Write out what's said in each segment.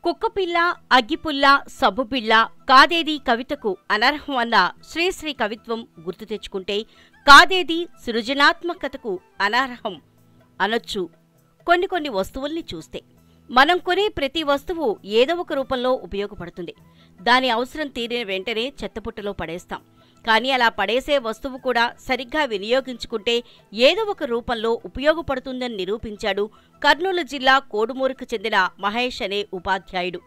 కుక్కపిల్ల అగ్గిపుల్ల సబ్బుపిల్ల కాదేది కవితకు అనర్హం అన్న శ్రీశ్రీ కవిత్వం గుర్తు తెచ్చుకుంటే కాదేది సృజనాత్మకతకు అనర్హం అనొచ్చు కొన్ని కొన్ని వస్తువుల్ని చూస్తే మనం కొనే ప్రతి వస్తువు ఏదో ఒక రూపంలో ఉపయోగపడుతుంది దాని అవసరం తీరిన వెంటనే చెత్తపుట్టలో పడేస్తాం కానీ అలా పడేసే వస్తువు కూడా సరిగ్గా వినియోగించుకుంటే ఏదో ఒక రూపంలో ఉపయోగపడుతుందని నిరూపించాడు కర్నూలు జిల్లా కోడుమూరుకు చెందిన మహేష్ అనే ఉపాధ్యాయుడు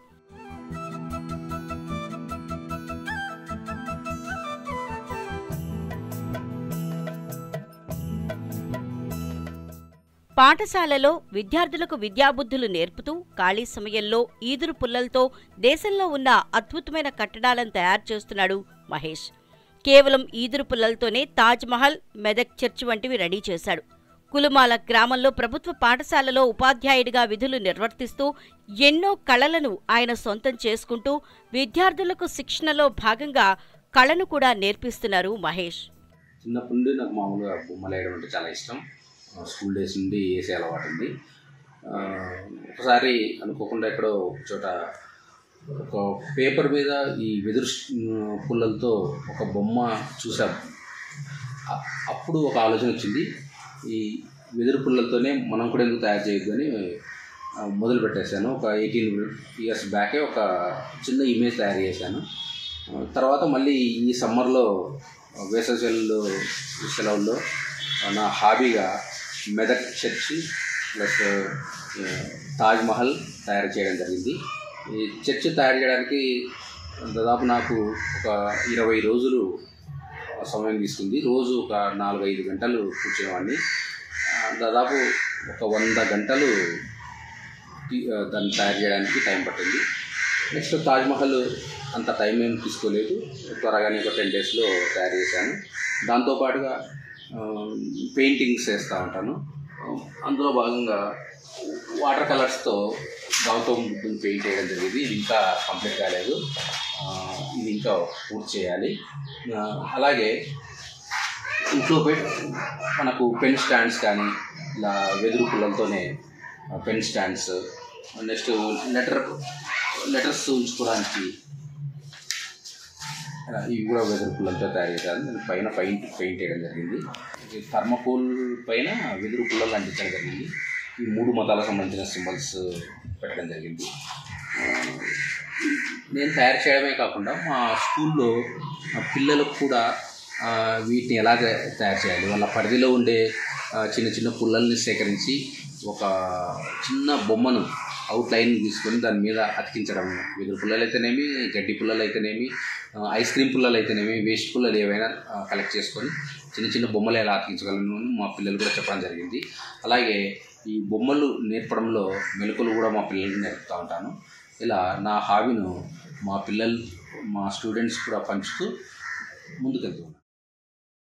పాఠశాలలో విద్యార్థులకు విద్యాబుద్ధులు నేర్పుతూ ఖాళీ సమయంలో ఈదురు పుల్లలతో దేశంలో ఉన్న అద్భుతమైన కట్టడాలను తయారు చేస్తున్నాడు మహేష్ కేవలం ఈదురు పుల్లలతోనే తాజ్ మహల్ మెదక్ చర్చ్ వంటివి రెడీ చేశాడు కులుమాల గ్రామంలో ప్రభుత్వ పాఠశాలలో ఉపాధ్యాయుడిగా విధులు నిర్వర్తిస్తూ ఎన్నో కళలను ఆయన సొంతం చేసుకుంటూ విద్యార్థులకు శిక్షణలో భాగంగా కళను కూడా నేర్పిస్తున్నారు మహేష్ చిన్నప్పటి నుండి నాకు మామూలుగా బొమ్మలు వేయడం అంటే చాలా ఇష్టం ఆ, స్కూల్ డేస్ నుండి వేసే అలవాటు ఉంది ఆ, ఒకసారి అనుకోకుండా ఎక్కడో ఒక చోట ఒక పేపర్ మీద ఈ వెదురు స్- పుల్లలతో ఒక బొమ్మ చూసాం అ- అప్పుడు ఒక ఆలోచన వచ్చింది ఈ వెదురు పుల్లలతోనే మనం కూడా ఎందుకు తయారు చేయొద్దు అని ఆ, మొదలు పెట్టేశాను ఒక ఎయిటీన్ ఇయర్స్ బ్యాకే ఒక చిన్న ఇమేజ్ తయారు చేశాను ఆ, తర్వాత మళ్ళీ ఈ సమ్మర్లో వేసవి సెలవుల్లో సెలవుల్లో నా హాబీగా మెదక్ చర్చి ప్లస్ తాజ్ మహల్ తయారు చేయడం జరిగింది ఈ చర్చి తయారు చేయడానికి దాదాపు నాకు ఒక ఇరవై రోజులు సమయం తీసుకుంది రోజు ఒక నాలుగు ఐదు గంటలు కూర్చునేవాడిని ఆ, దాదాపు ఒక వంద గంటలు ఈ- ఆ, దాన్ని తయారు చేయడానికి టైం పట్టింది నెక్స్ట్ తాజ్మహల్ అంత టైం ఏం తీసుకోలేదు త్వరగానే ఒక టెన్ డేస్లో తయారు చేశాను దాంతోపాటుగా పెయింటింగ్స్ వేస్తూ ఉంటాను ఆ, అందులో భాగంగా వాటర్ కలర్స్తో గౌతమ్ బుద్ధుని పెయింట్ చేయడం జరిగింది ఇది ఇంకా కంప్లీట్ కాలేదు ఆ, ఇది ఇంకా పూర్తి చేయాలి ఆ, అలాగే ఇంట్లో పెట్ మనకు పెన్ స్టాండ్స్ కానీ ఇలా వెదురు పుల్లలతోనే pen stands next letter letters ఉంచుకోవడానికి ఆ, ఇవి కూడా వెదురు పుల్లలతో తయారు చేశాను దాని పైన పెయింట్ పెయింట్ చేయడం జరిగింది ఇది థర్మకోల్ పైన వెదురు పుల్లలు అంటించడం జరిగింది ఈ మూడు మతాలకు సంబంధించిన సింబల్స్ పెట్టడం జరిగింది ఆ, నేను తయారు చేయడమే కాకుండా మా స్కూల్లో ఆ పిల్లలకు కూడా ఆ, వీటిని ఎలా తయ- తయారు చేయాలి వాళ్ళ పరిధిలో ఉండే ఆ, చిన్న చిన్న పుల్లల్ని సేకరించి ఒక చిన్న బొమ్మను అవుట్ లైన్ తీసుకొని దాని మీద అతికించడం వెదురు పుల్లలు అయితేనేమి గడ్డి పుల్లలు అయితేనేమి ఆ, ఐస్ క్రీమ్ పుల్లలు అయితేనేమి వేస్ట్ పుల్లలు ఏవైనా ఆ, కలెక్ట్ చేసుకొని చిన్న చిన్న బొమ్మలు ఎలా అతికించగలను అని మా పిల్లలు కూడా చెప్పడం జరిగింది అలాగే ఈ బొమ్మలు నేర్పడంలో మెలకులు కూడా మా పిల్లలకు నేర్పుతూ ఉంటాను ఇలా నా హాబీను మా పిల్లలు మా స్టూడెంట్స్ కూడా పంచుతూ ముందుకెళ్తూ ఉన్నాను